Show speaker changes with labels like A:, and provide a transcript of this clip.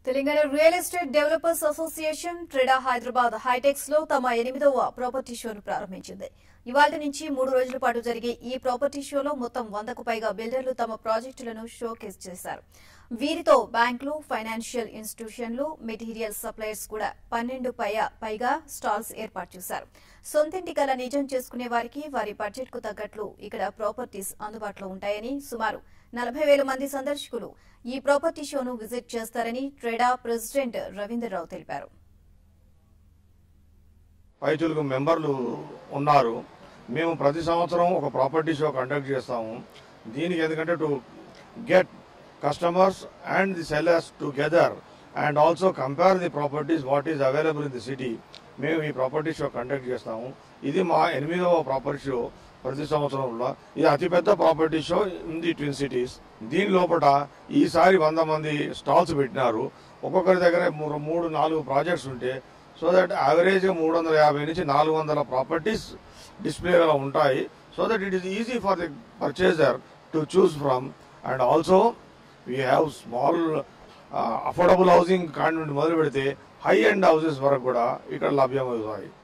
A: Telangana real estate developers association TREDA Hyderabad HITEX లో తమ ఎనిమిదవ ప్రాపర్టీ షోను ప్రారంభించింది ఇవాళ నుంచి మూడు రోజుల పాటు జరిగే ఈ ప్రాపర్టీ షోలో మొత్తం వందకు పైగా బిల్డర్లు తమ ప్రాజెక్టులను షోకేస్ చేశారు వీరితో బ్యాంకులు ఫైనాన్షియల్ ఇన్స్టిట్యూషన్లు మెటీరియల్ సప్లయర్స్ కూడా పన్నెండు పై- పైగా స్టాల్స్ ఏర్పాటు చేశారు సొంతింటి కల నిజం చేసుకునే వారికి వారి బడ్జెట్ కు తగ్గట్లు ఇక్కడ ప్రాపర్టీస్ అందుబాటులో ఉంటాయని సుమారు నలభై వేల మంది సందర్శకులు ఈ ప్రాపర్టీ షోను విజిట్ చేస్తారని ట్రెడా ప్రెసిడెంట్ రవీందర్ రావు తెలిపారు
B: పైచులకు మెంబర్లు ఉన్నారు మేము ప్రతి సంవత్సరం ఒక ప్రాపర్టీ షో కండక్ట్ చేస్తాము దీనికి ఎందుకంటే to get customers and the sellers together and also compare the properties what is available in the city మేము ఈ ప్రాపర్టీ షో కండక్ట్ చేస్తాము ఇది మా ఎనిమిదవ ప్రాపర్టీ షో ప్రతి సంవత్సరంలో ఇది అతిపెద్ద property show in the twin cities దీని లోపల ఈసారి వంద మంది స్టాల్స్ పెట్టినారు ఒక్కొక్కరి దగ్గర మూడు మూడు నాలుగు ప్రాజెక్ట్స్ ఉంటే సో దట్ యావరేజ్ మూడు వందల యాభై నుంచి నాలుగు వందల ప్రాపర్టీస్ డిస్ప్లేలో ఉంటాయి so that it is easy for the purchaser to choose from and also we have small affordable housing కాడి నుండి మొదలు పెడితే హై ఎండ్ హౌసెస్ వరకు కూడా ఇక్కడ లభ్యమవుతాయి